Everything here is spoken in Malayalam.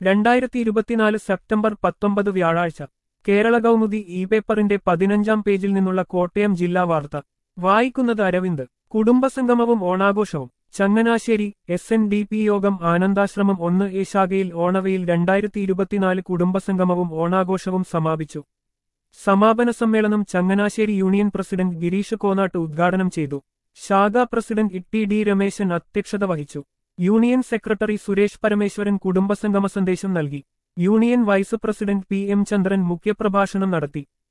രണ്ടായിരത്തി ഇരുപത്തിനാല് സെപ്റ്റംബർ പത്തൊമ്പത് വ്യാഴാഴ്ച കേരള കൗമുദി ഇ പേപ്പറിന്റെ പതിനഞ്ചാം പേജിൽ നിന്നുള്ള കോട്ടയം ജില്ലാ വാർത്ത വായിക്കുന്നത് അരവിന്ദ് കുടുംബസംഗമവും ഓണാഘോഷവും Changanassery S N D P യോഗം ആനന്ദാശ്രമം ഒന്ന് എ ശാഖയിൽ ഓണവയിൽ രണ്ടായിരത്തി ഇരുപത്തിനാല് കുടുംബസംഗമവും ഓണാഘോഷവും സമാപിച്ചു സമാപന സമ്മേളനം ചങ്ങനാശ്ശേരി യൂണിയൻ പ്രസിഡന്റ് ഗിരീഷ് കോനാട്ട് ഉദ്ഘാടനം ചെയ്തു ശാഖാ പ്രസിഡന്റ് ഇട്ടി ഡി രമേശൻ അധ്യക്ഷത വഹിച്ചു യൂണിയൻ സെക്രട്ടറി സുരേഷ് പരമേശ്വരൻ കുടുംബസംഗമ സന്ദേശം നൽകി union vice president P M Chandran മുഖ്യപ്രഭാഷണം നടത്തി